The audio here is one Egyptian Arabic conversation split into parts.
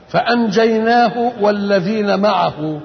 فأنجيناه والذين معه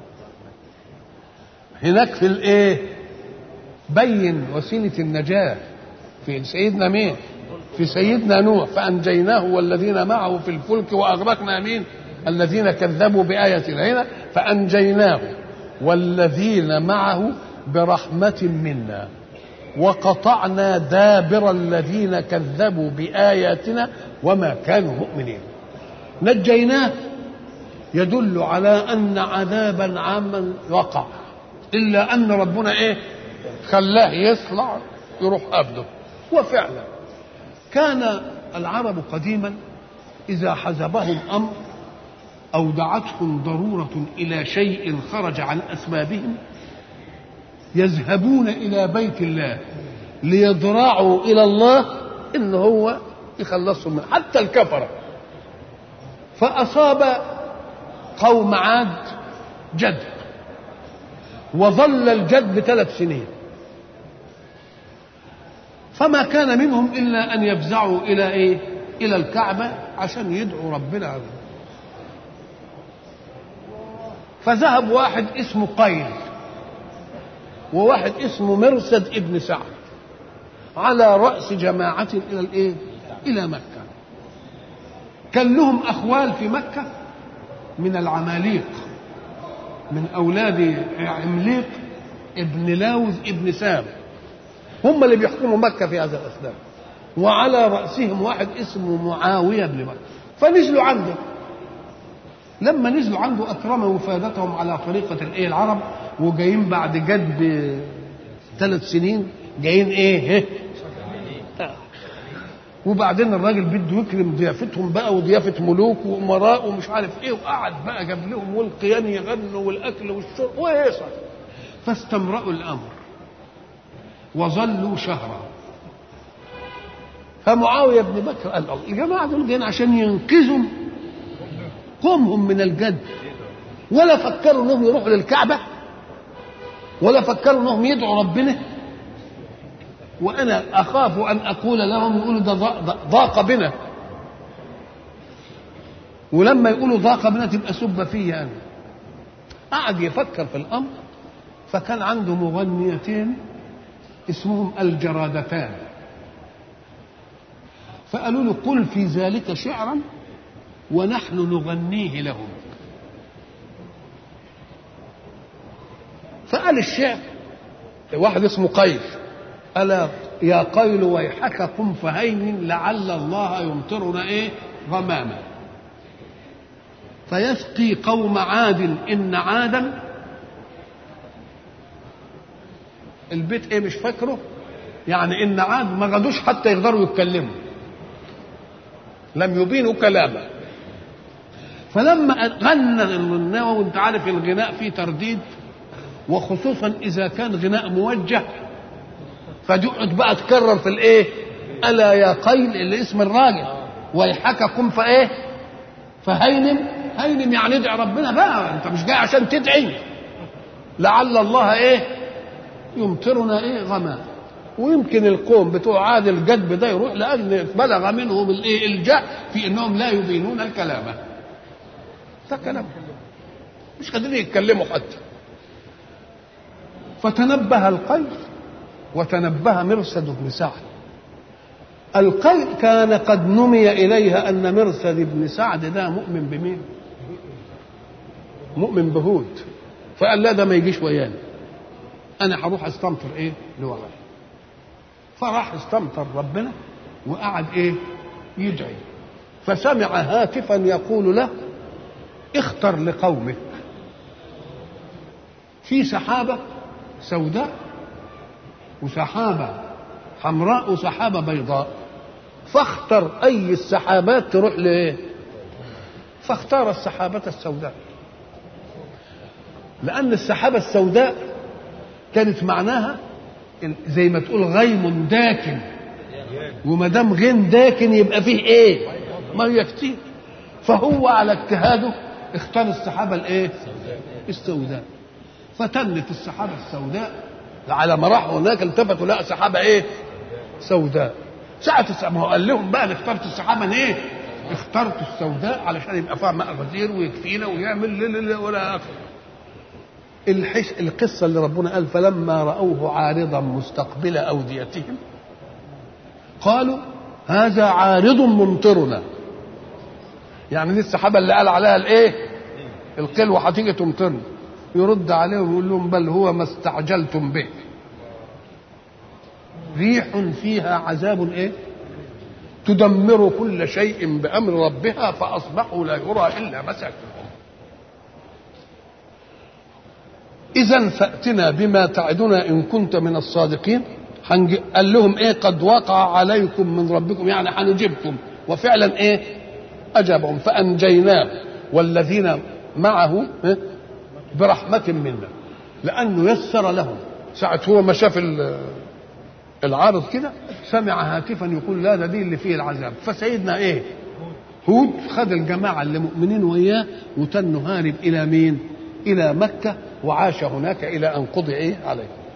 هناك في الايه بين وسيلة النجاة في سيدنا مين في سيدنا نوح فأنجيناه والذين معه في الفلك وأغرقنا مين الذين كذبوا بآياتنا هنا فأنجيناه والذين معه برحمة منا وقطعنا دابر الذين كذبوا بآياتنا وما كانوا مؤمنين نجيناه يدل على أن عذابا عاما وقع إلا أن ربنا إيه خلاه يطلع يروح قبله وفعلا كان العرب قديما إذا حزبهم أمر أو دعتهم ضرورة إلى شيء خرج عن أسبابهم يذهبون إلى بيت الله ليضرعوا إلى الله إن هو يخلصهم من حتى الكفرة فأصاب قوم عاد جد وظل الجد ثلاث سنين فما كان منهم إلا أن يفزعوا إلى إيه إلى الكعبة عشان يدعوا ربنا عليه فذهب واحد اسمه قيل وواحد اسمه مرسد ابن سعد على رأس جماعة إلى الإيه؟ إلى مكة كان لهم أخوال في مكة من العماليق من أولاد عمليق ابن لاوذ ابن سام هم اللي بيحكموا مكة في هذا الأسلام وعلى رأسهم واحد اسمه معاوية بن مكة فنزلوا عنده لما نزلوا عنده أكرم وفادتهم على طريقة الإيه العرب وجايين بعد جد ثلاث سنين جايين إيه وبعدين الراجل بده يكرم ضيافتهم بقى وضيافه ملوك وامراء ومش عارف ايه وقعد بقى جاب لهم والقيان يغنوا والاكل والشرب وهيصة فاستمرأوا الامر وظلوا شهرا فمعاويه بن بكر قال الله الجماعه دول جايين عشان ينقذوا قومهم من الجد ولا فكروا انهم يروحوا للكعبه ولا فكروا انهم يدعوا ربنا وانا اخاف ان اقول لهم يقولوا ده ضاق بنا ولما يقولوا ضاق بنا تبقى سب فيا انا قعد يفكر في الامر فكان عنده مغنيتين اسمهم الجرادتان فقالوا له قل في ذلك شعرا ونحن نغنيه لهم فقال الشعر واحد اسمه قيل ألا يا قيل ويحك قم فهين لعل الله يمطرنا إيه غماما فيسقي قوم عاد إن عادا البيت إيه مش فاكره يعني إن عاد ما غدوش حتى يقدروا يتكلموا لم يبينوا كلاما فلما غنى الغناوة وانت عارف الغناء فيه ترديد وخصوصا إذا كان غناء موجه فتقعد بقى تكرر في الايه الا يا قيل اللي اسم الراجل ويحككم فايه فهينم هينم يعني ادعي ربنا بقى انت مش جاي عشان تدعي لعل الله ايه يمطرنا ايه غما ويمكن القوم بتوع عاد الجدب ده يروح لاجل بلغ منهم الايه الجهل في انهم لا يبينون الكلام ده كلام مش قادرين يتكلموا حتى فتنبه القيل وتنبه مرسد بن سعد القيل كان قد نمي إليها أن مرسد بن سعد ده مؤمن بمين مؤمن بهود فقال لا ده ما يجيش ويانا أنا هروح أستمطر إيه لوحدي فراح استمطر ربنا وقعد إيه يدعي فسمع هاتفا يقول له اختر لقومك في سحابة سوداء وسحابة حمراء وسحابة بيضاء فاختر أي السحابات تروح لإيه فاختار السحابة السوداء لأن السحابة السوداء كانت معناها زي ما تقول غيم داكن وما دام غيم داكن يبقى فيه ايه؟ ميه كتير فهو على اجتهاده اختار السحابه الايه؟ السوداء فتنت السحابه السوداء على ما راحوا هناك التفتوا لقى سحابه ايه؟ سوداء ساعة ما هو قال لهم بقى انا اخترت السحابه ايه؟ اخترت السوداء علشان يبقى فيها ماء غزير ويكفينا ويعمل لا لا لا ولا آخر. الحس القصه اللي ربنا قال فلما راوه عارضا مستقبل اوديتهم قالوا هذا عارض ممطرنا يعني دي السحابه اللي قال عليها الايه القلوه هتيجي تمطرنا يرد عليهم ويقول لهم بل هو ما استعجلتم به ريح فيها عذاب ايه تدمر كل شيء بامر ربها فاصبحوا لا يرى الا مساكنهم اذا فاتنا بما تعدنا ان كنت من الصادقين قال لهم ايه قد وقع عليكم من ربكم يعني هنجيبكم وفعلا ايه اجابهم فانجيناه والذين معه إيه؟ برحمه منا لانه يسر لهم ساعه هو ما شاف العارض كده سمع هاتفا يقول لا ده دي اللي فيه العذاب فسيدنا ايه هود خد الجماعه اللي مؤمنين وياه وتنوا هارب الى مين الى مكه وعاش هناك الى ان قضي ايه عليه